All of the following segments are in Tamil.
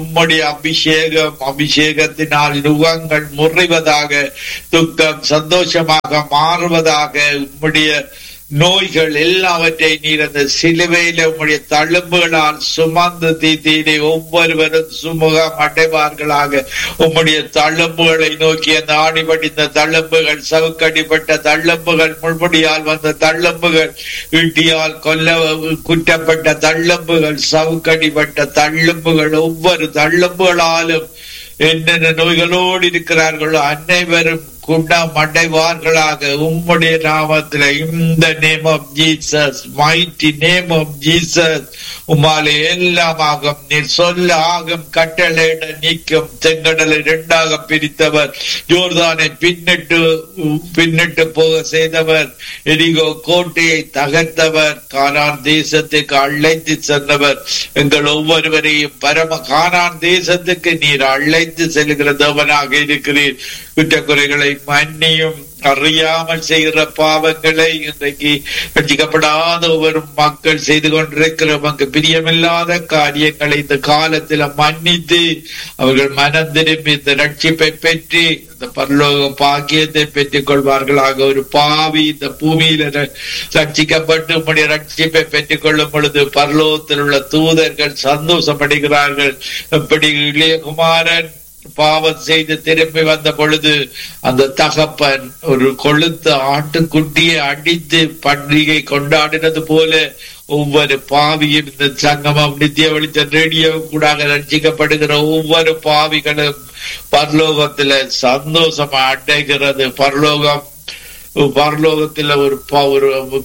உம்முடைய அபிஷேகம் அபிஷேகத்தினால் நுகங்கள் முறிவதாக துக்கம் சந்தோஷமாக மாறுவதாக உம்முடைய நோய்கள் எல்லாவற்றை நீர் அந்த சிலுவையில உம்முடைய தழும்புகளால் சுமந்து தீத்தீரை ஒவ்வொருவரும் சுமுகம் அடைவார்களாக உம்முடைய தழும்புகளை நோக்கி அந்த ஆணிபடிந்த தழும்புகள் சவுக்கடிப்பட்ட தழும்புகள் முள்முடியால் வந்த தழும்புகள் ஈட்டியால் கொல்ல குற்றப்பட்ட தழும்புகள் சவுக்கடிப்பட்ட தழும்புகள் ஒவ்வொரு தழும்புகளாலும் என்னென்ன நோய்களோடு இருக்கிறார்களோ அனைவரும் குணம் அடைவார்களாக உம்முடைய நாமத்தில் இந்த name of Jesus mighty name of Jesus உமாலே எல்லாம் ஆகும் நீர் சொல்ல ஆகும் கட்டளையிட நீக்கும் செங்கடலை இரண்டாக பிரித்தவர் ஜோர்தானை பின்னிட்டு பின்னிட்டு போக செய்தவர் எரிகோ கோட்டையை தகர்த்தவர் கானான் தேசத்துக்கு அழைத்து சென்றவர் எங்கள் ஒவ்வொருவரையும் பரம கானான் தேசத்துக்கு நீர் அழைத்து செல்கிற தேவனாக இருக்கிறீர் குற்றக்குறைகளை மன்னியும் அறியாமல் செய்கிற பாவங்களை இன்றைக்கு ரட்சிக்கப்படாத ஒவ்வொரு மக்கள் செய்து கொண்டிருக்கிற அங்கு பிரியமில்லாத காரியங்களை இந்த காலத்தில் மன்னித்து அவர்கள் மனம் திரும்பி இந்த ரட்சிப்பை பெற்று இந்த பரலோக பாக்கியத்தை பெற்றுக் கொள்வார்களாக ஒரு பாவி இந்த பூமியில ரட்சிக்கப்பட்டு உம்முடைய ரட்சிப்பை பெற்றுக் கொள்ளும் பொழுது பரலோகத்தில் உள்ள தூதர்கள் சந்தோஷப்படுகிறார்கள் எப்படி இளையகுமாரன் பாவம் செய்து திரும்பி வந்த பொழுது அந்த தகப்பன் ஒரு கொளுத்த ஆட்டுக்குட்டியை அடித்து பண்டிகை கொண்டாடினது போல ஒவ்வொரு பாவியும் இந்த சங்கமம் நித்திய வெளிச்ச ரேடியோ கூட ரட்சிக்கப்படுகிற ஒவ்வொரு பாவிகளும் பரலோகத்துல சந்தோஷமா அடைகிறது பரலோகம் பரலோகத்தில் ஒரு ஒரு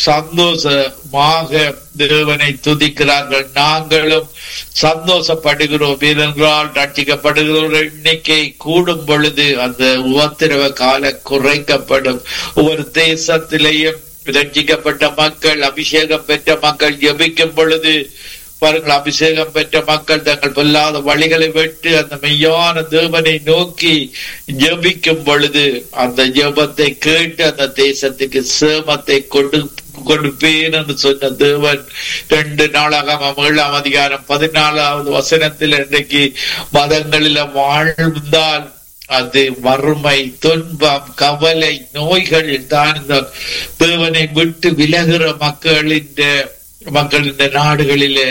சந்தோஷமாக தேவனை துதிக்கிறார்கள் நாங்களும் சந்தோஷப்படுகிறோம் ஏனென்றால் ரட்சிக்கப்படுகிற எண்ணிக்கை கூடும் பொழுது அந்த உபத்திரவ கால குறைக்கப்படும் ஒவ்வொரு தேசத்திலேயும் ரட்சிக்கப்பட்ட மக்கள் அபிஷேகம் பெற்ற மக்கள் ஜபிக்கும் பொழுது பாருங்கள் அபிஷேகம் பெற்ற மக்கள் தங்கள் பொல்லாத வழிகளை விட்டு அந்த மெய்யான தேவனை நோக்கி ஜபிக்கும் பொழுது அந்த ஜபத்தை கேட்டு அந்த தேசத்துக்கு சேமத்தை கொண்டு கொடுப்பேன் என்று சொன்ன தேவன் ரெண்டு நாளாக ஏழாம் அதிகாரம் பதினாலாவது வசனத்தில் இன்றைக்கு மதங்களில வாழ்ந்தால் அது வறுமை துன்பம் கவலை நோய்கள் தான் இந்த தேவனை விட்டு விலகுற மக்களின் மக்கள் இந்த நாடுகளிலே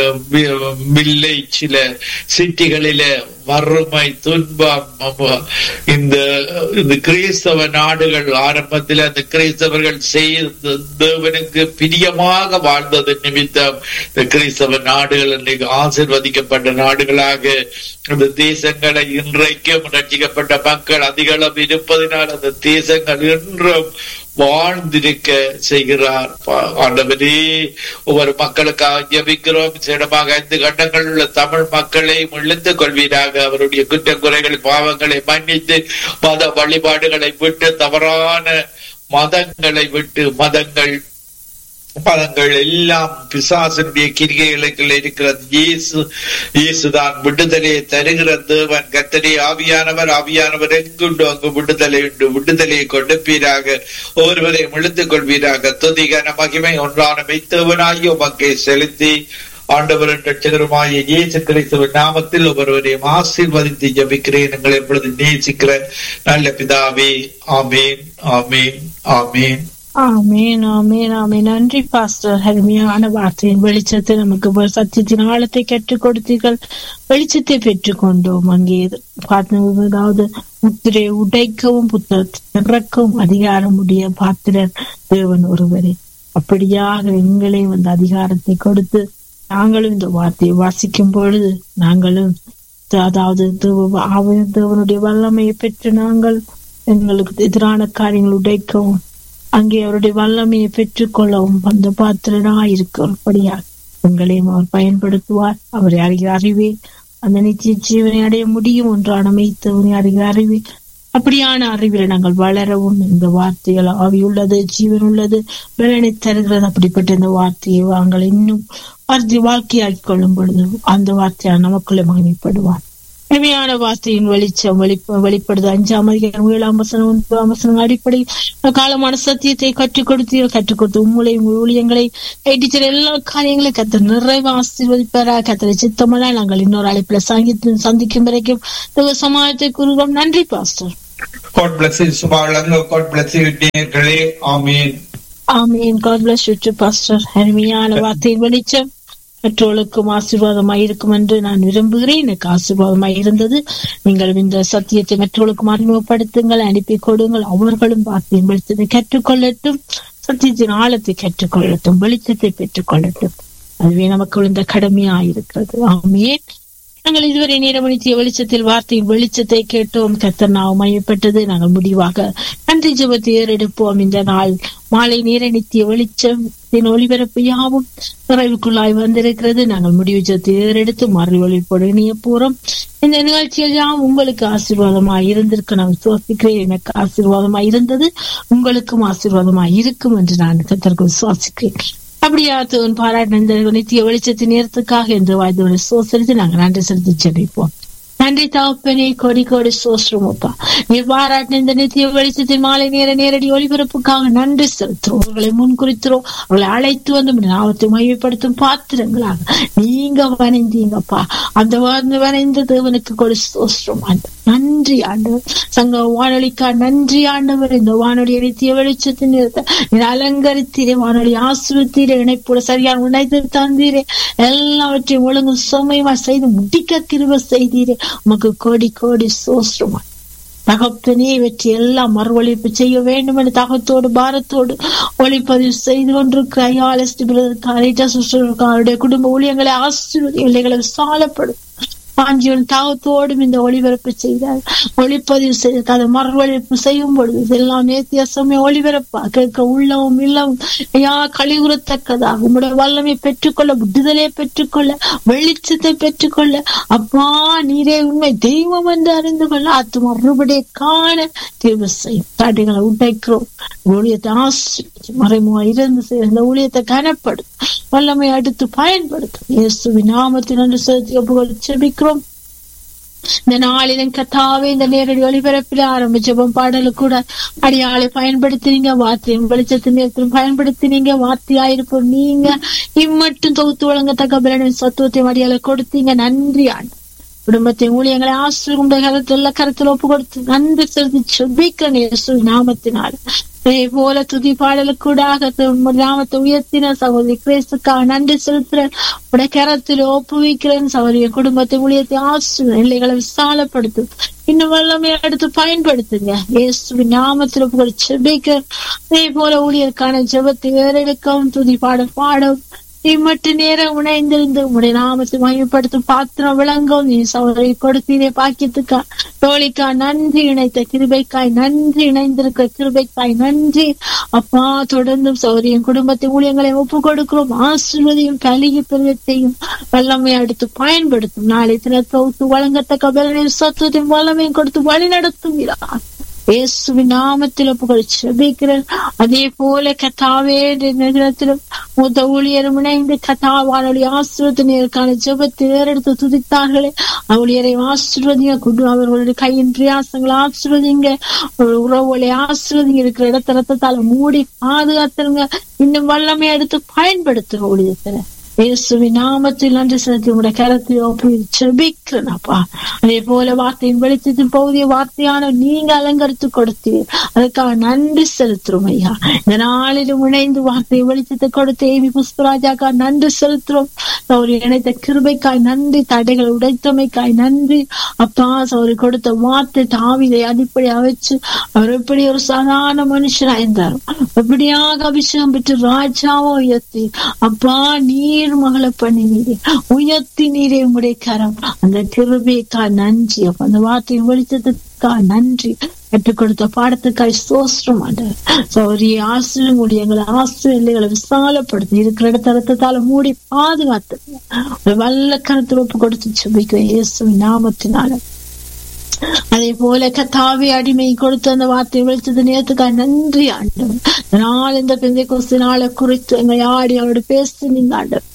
வில்லேஜில சிட்டிகளில வறுமை துன்பம் இந்த இந்த கிறிஸ்தவ நாடுகள் ஆரம்பத்தில் அந்த கிறிஸ்தவர்கள் செய்த தேவனுக்கு பிரியமாக வாழ்ந்தது நிமித்தம் இந்த கிறிஸ்தவ நாடுகள் இன்னைக்கு ஆசிர்வதிக்கப்பட்ட நாடுகளாக அந்த தேசங்களை இன்றைக்கும் ரட்சிக்கப்பட்ட மக்கள் அதிக அளவு இருப்பதனால் அந்த தேசங்கள் இன்றும் வாழ்ந்திருக்க செய்கிறார் ஆண்டவரே ஒவ்வொரு மக்களுக்காக ஜபிக்கிறோம் சிடமாக ஐந்து கண்டங்கள் உள்ள தமிழ் மக்களை இழுத்துக் கொள்வீராக அவருடைய குற்ற குறைகள் பாவங்களை மன்னித்து மத வழிபாடுகளை விட்டு தவறான மதங்களை விட்டு மதங்கள் பதங்கள் எல்லாம் பிசாசனுடைய கிரிகைகளுக்குள்ள இருக்கிறது இயேசு இயேசுதான் விடுதலையை தருகிற தேவன் கத்தனை ஆவியானவர் ஆவியானவர் எங்குண்டு அங்கு விடுதலை உண்டு விடுதலையை கொடுப்பீராக ஒருவரையும் இழுத்துக் கொள்வீராக துதிகன மகிமை ஒன்றான மெய்த்தவனாகி உமக்கை செலுத்தி ஆண்டவரின் ரட்சகருமாய இயேசு கிறிஸ்துவின் நாமத்தில் ஒருவரையும் ஆசீர்வதித்து ஜபிக்கிறேன் எங்களை எப்பொழுது நேசிக்கிற நல்ல பிதாவே ஆமேன் ஆமேன் ஆமேன் ஆமேன் ஆமேன் ஆமேன் நன்றி பாஸ்டர் அருமையான வார்த்தையின் வெளிச்சத்தை நமக்கு சத்தியத்தின் ஆழத்தை கற்றுக் கொடுத்தீர்கள் வெளிச்சத்தை பெற்றுக் கொண்டோம் அங்கே அதாவது முத்திரை உடைக்கவும் புத்தகத்தை திறக்கவும் அதிகாரம் உடைய பாத்திரர் தேவன் ஒருவரே அப்படியாக எங்களையும் அந்த அதிகாரத்தை கொடுத்து நாங்களும் இந்த வார்த்தையை வாசிக்கும் பொழுது நாங்களும் அதாவது தேவனுடைய வல்லமையை பெற்று நாங்கள் எங்களுக்கு எதிரான காரியங்கள் உடைக்கவும் அங்கே அவருடைய வல்லமையை பெற்றுக்கொள்ளவும் அந்த பாத்திரனா இருக்கிறபடியா உங்களையும் அவர் பயன்படுத்துவார் அவரை அறிகிற அறிவே அந்த நித்திய ஜீவனை அடைய முடியும் ஒன்றான மெய்த்தவனை அறிகிற அறிவே அப்படியான அறிவில் நாங்கள் வளரவும் இந்த வார்த்தைகள் ஆவியுள்ளது ஜீவன் உள்ளது பலனை தருகிறது அப்படிப்பட்ட இந்த வார்த்தையை நாங்கள் இன்னும் வார்த்தை வாழ்க்கையாக்கி கொள்ளும் பொழுது அந்த வார்த்தையால் நமக்குள்ளே மகிமைப்படுவார் உண்மையான வார்த்தையின் வெளிச்சம் வெளிப்ப வெளிப்படுது அஞ்சாம் அதிகாரம் ஏழாம் வசனம் ஒன்பதாம் வசனம் அடிப்படையில் காலமான சத்தியத்தை கற்றுக் கொடுத்து கற்றுக் கொடுத்து உங்களை உங்கள் ஊழியங்களை டீச்சர் எல்லா காரியங்களையும் கத்த நிறைவு ஆசீர்வதிப்பாரா கத்தரை சித்தமலா நாங்கள் இன்னொரு அழைப்புல சங்கி சந்திக்கும் வரைக்கும் தேவ சமாயத்தை கூறுகிறோம் நன்றி பாஸ்டர் God bless you, சுபாலங்க God bless you, நேயர்களே ஆமீன் ஆமீன் காட் பிளஸ் யூ பாஸ்டர் அருமையான வார்த்தையின் வெளிச்சம் மற்றவர்களுக்கும் ஆசீர்வாதமாய் இருக்கும் என்று நான் விரும்புகிறேன் எனக்கு ஆசீர்வாதமாய் இருந்தது நீங்கள் இந்த சத்தியத்தை மற்றவர்களுக்கும் அறிமுகப்படுத்துங்கள் அனுப்பி கொடுங்கள் அவர்களும் வார்த்தையின் வெளிச்சத்தை கற்றுக்கொள்ளட்டும் சத்தியத்தின் ஆழத்தை கற்றுக்கொள்ளட்டும் வெளிச்சத்தை பெற்றுக்கொள்ளட்டும் அதுவே நமக்கு விழுந்த கடமையாயிருக்கிறது ஆமேன் நாங்கள் இதுவரை நேரமணித்திய வெளிச்சத்தில் வார்த்தையின் வெளிச்சத்தை கேட்டோம் கத்தர் நாம் மையப்பட்டது நாங்கள் முடிவாக நன்றி ஜபத்தை ஏறெடுப்போம் இந்த நாள் மாலை நேர நித்திய வெளிச்சத்தின் ஒளிபரப்பு யாவும் நிறைவுக்குள்ளாய் வந்திருக்கிறது நாங்கள் முடிவு ஜபத்தை ஏறெடுத்து மறு ஒளிப்போடு இணைய போறோம் இந்த நிகழ்ச்சியில் யாவும் உங்களுக்கு ஆசீர்வாதமாய் இருந்திருக்கு நான் விசுவாசிக்கிறேன் எனக்கு ஆசீர்வாதமாய் இருந்தது உங்களுக்கும் ஆசீர்வாதமாய் இருக்கும் என்று நான் கத்தருக்கு விசுவாசிக்கிறேன் அப்படியா தோன் பாராட்டின இந்த நித்திய வெளிச்சத்தின் நேரத்துக்காக என்று வாய்ந்தவனை சோசரித்து நாங்கள் நன்றி செலுத்தி ஜெபிப்போம் நன்றி தகப்பனே கொடி கொடி சோஸ்ரமப்பா நீர் பாராட்டின இந்த நித்திய வெளிச்சத்தின் மாலை நேர நேரடி ஒளிபரப்புக்காக நன்றி செலுத்துறோம் அவர்களை முன்குறிக்கிறோம் அவர்களை அழைத்து வந்து நாவத்தை மையப்படுத்தும் பாத்திரங்களாக நீங்க வணைந்தீங்கப்பா அந்த வந்து வணைந்த தேவனுக்கு கொடி சோஸ்ரம் நன்றி ஆண்டவர் சங்க வானொலிக்கா நன்றி ஆண்டவர் இந்த வானொலி நித்திய வெளிச்சத்தின் நேரத்தை நீர் அலங்கரித்தீரே வானொலி ஆசிரியத்தீரே இணைப்போட சரியான உணைத்து தந்தீரே எல்லாவற்றையும் ஒழுங்கும் சுமையுமா செய்து முடிக்க கிருப செய்தீரே உமக்கு கோடி கோடி சோஸ்ரமா தகப்பனே வெற்றி எல்லாம் மறுவழிப்பு செய்ய வேண்டும் என்று தகத்தோடு பாரத்தோடு ஒளிப்பதிவு செய்து கொண்டிருக்கிற ஐயாளுடைய குடும்ப ஊழியங்களை ஆசீர்வதி எல்லைகளை விசாலப்படும் பாஞ்சியன் தாகத்தோடும் இந்த ஒளிபரப்பு செய்தார் ஒளிப்பதிவு செய்து அதை மறுவழிப்பு செய்யும் பொழுது இதெல்லாம் நேத்தியாசமே ஒளிபரப்பா கேட்க உள்ளவும் இல்லவும் ஐயா கழிவுறத்தக்கதாக உங்களுடைய வல்லமை பெற்றுக்கொள்ள விடுதலை பெற்றுக்கொள்ள வெளிச்சத்தை பெற்றுக்கொள்ள அப்பா நீரே உண்மை தெய்வம் என்று அறிந்து கொள்ள அது மறுபடியும் காண தீர்வு செய்யும் தடைகளை உடைக்கிறோம் ஊழியத்தை ஆசிரியர் மறைமுக இருந்து செய்ய இந்த ஊழியத்தை கனப்படும் வல்லமை அடுத்து பயன்படுத்தும் இயேசுவின் நாமத்தில் நன்றி செலுத்தி செபிக்கிறோம் இந்த நாளிலும் கத்தாவே இந்த நேரடி ஒளிபரப்பில் ஆரம்பிச்சப்போம் பாடலு கூட அடியாளை பயன்படுத்தினீங்க வார்த்தையும் வெளிச்சத்தின் நேரத்திலும் பயன்படுத்தினீங்க வார்த்தையாயிருப்போம் நீங்க இம்மட்டும் தொகுத்து வழங்கத்தக்க பலனின் சத்துவத்தையும் அடியாளை கொடுத்தீங்க நன்றி ஆண்டு குடும்பத்தின் ஊழியங்களை ஆசிரியர் கருத்துல கருத்தில் ஒப்பு கொடுத்து நன்றி செலுத்தி செபிக்கிறேன் நாமத்தினால் அதே போல துதி பாடலுக்கூடாக நாமத்தை உயர்த்தின சகோதரி கிறிஸ்துக்காக நன்றி செலுத்துறேன் உடைய கரத்தில் ஒப்புவிக்கிறேன் சகோதரிய குடும்பத்தை ஊழியத்தை ஆசிரியர் எல்லைகளை விசாலப்படுத்தும் இன்னும் வல்லமை எடுத்து பயன்படுத்துங்க இயேசுவின் நாமத்தில் புகழ் செபிக்க அதே போல ஊழியருக்கான ஜெபத்தை ஏறெடுக்கவும் துதி பாடல் பாடவும் இம்மட்டு நேரம் உணைந்திருந்து உடைய நாமத்தை மையப்படுத்தும் பாத்திரம் விளங்கும் நீ சோதரை கொடுத்தீரே பாக்கியத்துக்கா தோழிக்கா நன்றி இணைத்த கிருபைக்காய் நன்றி இணைந்திருக்க கிருபைக்காய் நன்றி அப்பா தொடர்ந்தும் சௌரியம் குடும்பத்தை ஊழியங்களை ஒப்பு கொடுக்கிறோம் ஆசிர்வதியும் கலிகி பிரியத்தையும் வல்லமை அடுத்து பயன்படுத்தும் நாளை தினத்தொகுத்து வழங்கத்தக்க பலனையும் சத்துவத்தையும் வல்லமையும் கொடுத்து வழி நடத்துகிறார் இயேசுவின் நாமத்தில் புகழ் செபிக்கிறேன் அதே போல கத்தாவே நேரத்திலும் மூத்த ஊழியரும் இணைந்து கதாவானுடைய ஆசிரியத்தினருக்கான ஜபத்தை ஏறெடுத்து துதித்தார்களே ஊழியரை ஆசிர்வதிங்க குடு அவர்களுடைய கையின் பிரியாசங்களை ஆசிர்வதிங்க உறவுகளை ஆசிர்வதிங்க இருக்கிற இடத்த ரத்தத்தால மூடி பாதுகாத்துருங்க இன்னும் வல்லமை எடுத்து பயன்படுத்துங்க ஊழியத்துல இயேசுவின் நாமத்தில் நன்றி செலுத்தி உங்களுடைய கரத்தை ஒப்பி செபிக்கிறேன்ப்பா அதே போல வார்த்தையின் வெளிச்சத்தின் பகுதிய வார்த்தையான நீங்க அலங்கரித்து கொடுத்தீர் அதுக்காக நன்றி செலுத்துறோம் ஐயா இந்த நாளிலும் இணைந்து வார்த்தையை வெளிச்சத்தை கொடுத்து ஏவி புஷ்பராஜாக்கா நன்றி செலுத்துறோம் சௌரி இணைத்த கிருபைக்காய் நன்றி தடைகள் உடைத்தமைக்காய் நன்றி அப்பா சௌரி கொடுத்த வார்த்தை தாவிதை அடிப்படையா வச்சு அவர் எப்படி ஒரு சாதாரண மனுஷனா இருந்தார் எப்படியாக அபிஷேகம் பெற்று ராஜாவோ உயர்த்தி அப்பா நீர் மகளை பண்ணினீரே உயர்த்தி நீரே உங்களுடைய கரம் அந்த கிருபைக்கா நன்றி அப்ப அந்த வார்த்தையின் வெளிச்சத்துக்கா நன்றி கற்றுக் கொடுத்த பாடத்துக்காய் சோஸ்டம் சௌரி ஆசிரியர் முடியங்களை ஆசிரியர்களை விசாலப்படுத்தி இருக்கிற இடத்த ரத்தத்தால மூடி பாதுகாத்து வல்ல கருத்தில் ஒப்பு கொடுத்து சுபிக்க இயேசுவின் நாமத்தினால அதே போல கத்தாவி அடிமை கொடுத்து அந்த வார்த்தையை வெளிச்சது நேரத்துக்காக நன்றி ஆண்டவர் நாள் இந்த பிந்தை கொஸ்து நாளை குறித்து எங்க ஆடி அவரோட பேசி நீங்க ஆண்டவர்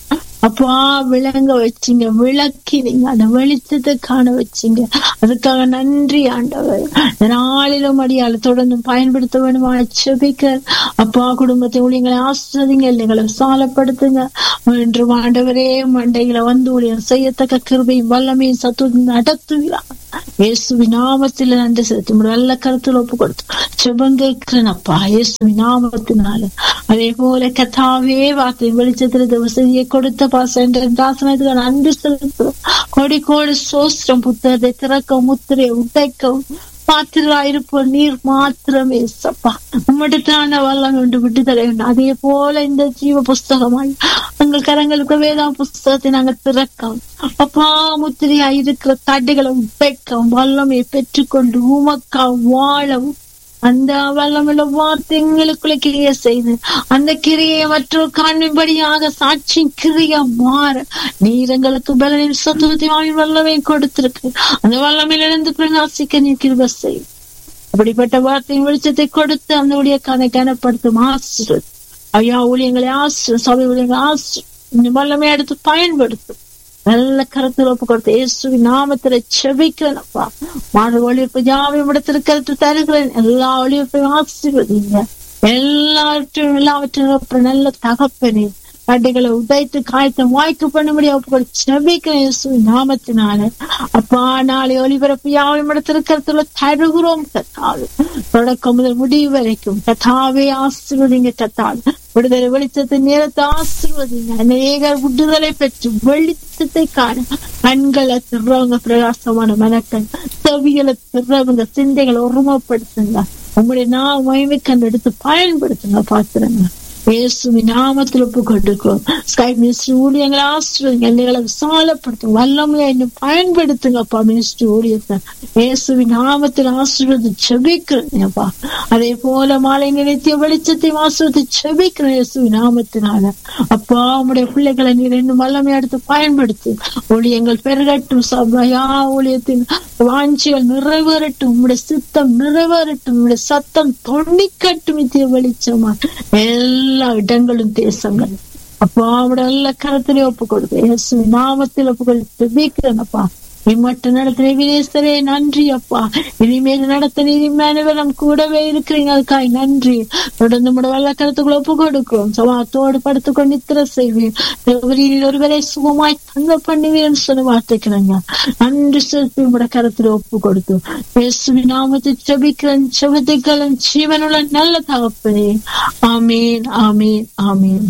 அப்பா விளங்க வச்சீங்க விளக்கினீங்க அந்த வெளிச்சத்தை காண வச்சீங்க அதுக்காக நன்றி ஆண்டவர் இந்த நாளிலும் அடியால தொடர்ந்து பயன்படுத்த வேணுமா செபிக்க அப்பா குடும்பத்தை ஊழியங்களை ஆசிரியங்க இல்லைங்களை சாலப்படுத்துங்க என்று ஆண்டவரே மண்டைகளை வந்து ஊழியம் செய்யத்தக்க கிருபையும் வல்லமையும் சத்து நடத்துகிறார் இயேசுவின் நாமத்தில் நன்றி செலுத்தி நல்ல கருத்தில் ஒப்பு கொடுத்து செபம் கேட்கிறேன் அப்பா இயேசுவின் நாமத்தினால அதே போல கதாவே வார்த்தை வெளிச்சத்தில் வசதியை கொடுத்த பாசன்ற தாசனத்துக்கு நன்றி செலுத்துறோம் கோடி கோடி சோஸ்திரம் புத்தகத்தை திறக்க முத்திரை உடைக்கவும் பாத்திராயிருப்போம் நீர் மாத்திரமே சப்பா உம்மிடத்தான வல்லம் என்று விட்டுதலை உண்டு அதே போல இந்த ஜீவ புஸ்தகமாய் எங்கள் கரங்களுக்கு வேதாம் புஸ்தகத்தை நாங்கள் திறக்கவும் அப்பா முத்திரையா இருக்கிற தடைகளை உடைக்கவும் வல்லமை பெற்றுக்கொண்டு உமக்கா வாழவும் அந்த வல்லமுள்ள வார்த்தை எங்களுக்குள்ள கிரிய செய்து அந்த கிரியை மற்றொரு காணும்படியாக சாட்சி கிரியா மாற நீர் எங்களுக்கு பலனின் சத்துவத்தையும் வல்லமையும் கொடுத்திருக்கு அந்த வல்லமையிலிருந்து பிரகாசிக்க நீர் கிருப செய்யும் அப்படிப்பட்ட வார்த்தையின் வெளிச்சத்தை கொடுத்து அந்த ஊழியக்கான கனப்படுத்தும் ஆசிரியர் ஐயா ஊழியங்களை ஆசிரியர் சபை ஊழியங்களை ஆசிரியர் இந்த வல்லமை எடுத்து பயன்படுத்தும் நல்ல கருத்தில் ஒப்பு கொடுத்து இயேசுவின் நாமத்துல செபிக்கிறேன்ப்பா மாணவ ஒளியப்பு யாவையும் இடத்துல கருத்து தருகிறேன் எல்லா ஒளியப்பையும் ஆசீர்வதிங்க எல்லாவற்றையும் எல்லாவற்றையும் அப்புறம் நல்ல தகப்பனே அட்டைகளை உதைத்து காய்த்த வாய்க்கு பண்ணும்படி அப்போ செபிக்கிறேன் இயேசுவின் நாமத்தினால அப்பா நாளை ஒளிபரப்பு யாவையும் இடத்துல கருத்துல தருகிறோம் கத்தாவே தொடக்கம் முதல் முடிவு வரைக்கும் கத்தாவே ஆசீர்வதிங்க கத்தாவே விடுதலை வெளிச்சத்தை நேரத்தை ஆசிர்வதிங்க அநேக விடுதலை பெற்று வெளிச்சத்தை காண கண்களை திறவங்க பிரகாசமான மனக்கண் செவிகளை திறவங்க சிந்தைகளை ஒருமைப்படுத்துங்க உங்களுடைய நான் மயமைக்கண் எடுத்து பயன்படுத்துங்க பாத்துருங்க இயேசுவின் நாமத்தில் ஒப்பு கொண்டிருக்கிறோம் ஸ்கை மினிஸ்ட்ரி ஊழியங்களை ஆசிரியங்க எல்லைகளை விசாலப்படுத்துங்க வல்லமையா இன்னும் பயன்படுத்துங்கப்பா மினிஸ்ட்ரி ஊழியத்தை இயேசுவின் நாமத்தில் ஆசீர்வதி செபிக்கிறேன்ப்பா அதே போல மாலை நினைத்திய வெளிச்சத்தை ஆசிர்வதி செபிக்கிறேன் இயேசுவின் நாமத்தினால அப்பா உங்களுடைய பிள்ளைகளை நீர் இன்னும் வல்லமையா எடுத்து பயன்படுத்து ஊழியங்கள் பெருகட்டும் சபையா ஊழியத்தின் வாஞ்சிகள் நிறைவேறட்டும் உங்களுடைய சித்தம் நிறைவேறட்டும் உங்களுடைய சத்தம் தொண்டிக்கட்டும் இத்திய வெளிச்சமா எல்லா இடங்களும் தேசங்கள் அப்பா அவட எல்லா கரத்திலே ஒப்பு கொடுத்து இயேசு நாமத்தில் ஒப்பு கொடுத்து வீக்கிறேனப்பா இம்மட்ட நடத்தின வினேஸ்வரே நன்றி அப்பா இனிமேல் நடத்த நீதிமேனவர் நம் கூடவே இருக்கிறீங்க அதுக்காய் நன்றி தொடர்ந்து முட வல்ல கருத்துக்குள்ள ஒப்பு கொடுக்கிறோம் சவாத்தோடு படுத்துக்கொண்டு நித்திர செய்வேன் தேவரில் ஒருவரை சுகமாய் தங்க பண்ணுவீர்னு சொன்ன வார்த்தைக்கிறாங்க நன்றி செலுத்தி உங்களோட கருத்துல ஒப்பு கொடுத்து இயேசுவி நாமத்தை செபிக்கிறேன் செவத்தைகளும் ஜீவனுள்ள நல்ல தகப்பனே ஆமீன் ஆமீன் ஆமீன்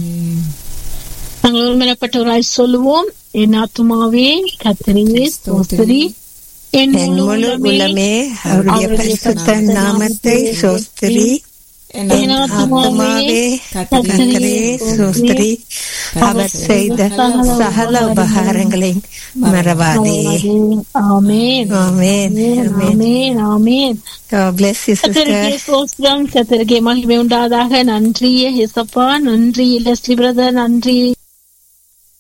நாங்கள் ஒருமனப்பட்டவராய் சொல்லுவோம் என் ஆத்துமாவே கத்திரியே ஸ்தோத்திரி என் என் முழு முழு உலமே அவருடைய பரிசுத்த நாமத்தை சோஸ்திரி என் ஆத்துமாவே கர்த்தரே சோஸ்திரி அவர் செய்த சகல உபகாரங்களை மறவாதே ஆமேன் ஆமென் ஆமென் ஆமேன் ஆமேன் God bless you sister கத்தருக்கே சோஸ்திரம் கத்தருக்கே மகிமை உண்டாதாக நன்றி எசப்பா நன்றி லெஸ்லி பிரதர் நன்றி